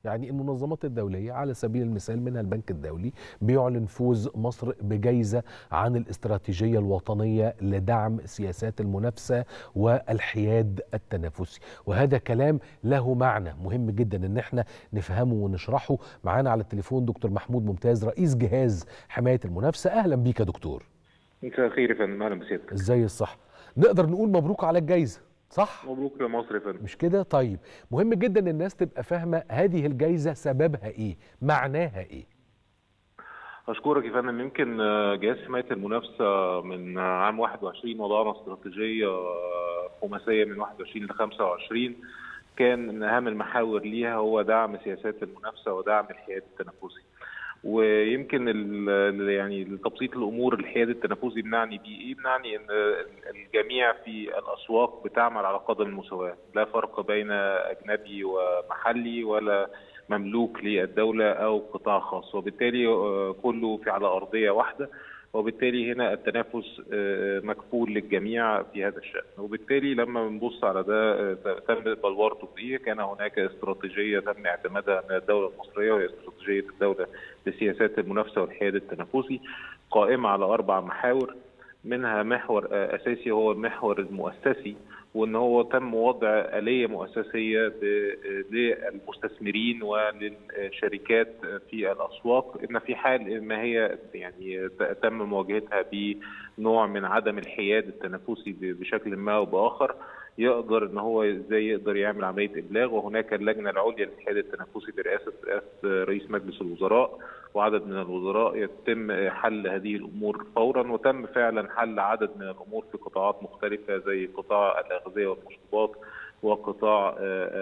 يعني المنظمات الدولية على سبيل المثال منها البنك الدولي بيعلن فوز مصر بجائزة عن الاستراتيجية الوطنية لدعم سياسات المنافسة والحياد التنافسي وهذا كلام له معنى مهم جدا ان احنا نفهمه ونشرحه معانا على التليفون دكتور محمود ممتاز رئيس جهاز حماية المنافسة اهلا بيك يا دكتور مساء الخير يا فندم اهلا بسيادتك ازاي الصح نقدر نقول مبروك على الجائزة صح مبروك لمصر يا فندم مش كده طيب مهم جدا الناس تبقى فاهمه هذه الجائزه سببها ايه معناها ايه اشكرك يا فندم يمكن جهاز حمايه المنافسه من عام 21 وضعنا استراتيجيه خماسيه من 21 ل 25 كان من اهم المحاور ليها هو دعم سياسات المنافسه ودعم الحياد التنافسي ويمكن يعني لتبسيط الامور الحياد التنافسي بنعني بيه ايه؟ بنعني ان الجميع في الاسواق بتعمل على قدم المساواه، لا فرق بين اجنبي ومحلي ولا مملوك للدوله او قطاع خاص، وبالتالي كله في على ارضيه واحده وبالتالي هنا التنافس مكفول للجميع في هذا الشان وبالتالي لما بنبص على ده تم بلورته بايه كان هناك استراتيجيه تم اعتمادها من الدوله المصريه وهي استراتيجيه الدوله لسياسات المنافسه والحياد التنافسي قائمه على اربع محاور منها محور اساسي هو المحور المؤسسي وان هو تم وضع اليه مؤسسيه للمستثمرين وللشركات في الاسواق ان في حال ما هي يعني تم مواجهتها بنوع من عدم الحياد التنافسي بشكل ما او باخر يقدر ان هو ازاي يقدر يعمل عمليه ابلاغ وهناك اللجنه العليا للحياد التنافسي برئاسه رئاسه رئيس مجلس الوزراء وعدد من الوزراء يتم حل هذه الامور فورا وتم فعلا حل عدد من الامور في قطاعات مختلفه زي قطاع الاغذيه والمشروبات وقطاع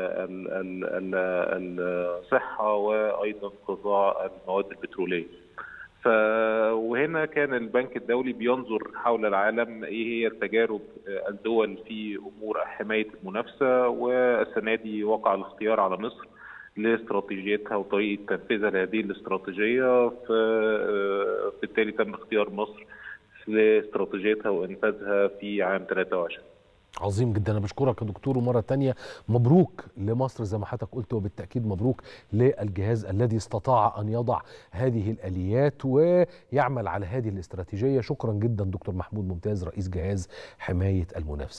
الصحه وايضا قطاع المواد البتروليه. ف وهنا كان البنك الدولي بينظر حول العالم ايه هي التجارب الدول في امور حمايه المنافسه والسنه دي وقع الاختيار على مصر لاستراتيجيتها وطريقه تنفيذها لهذه الاستراتيجيه فبالتالي تم اختيار مصر لاستراتيجيتها وانفاذها في عام 23 عظيم جدا انا بشكرك يا دكتور ومره تانية مبروك لمصر زي ما حضرتك قلت وبالتاكيد مبروك للجهاز الذي استطاع ان يضع هذه الاليات ويعمل على هذه الاستراتيجيه شكرا جدا دكتور محمود ممتاز رئيس جهاز حمايه المنافسه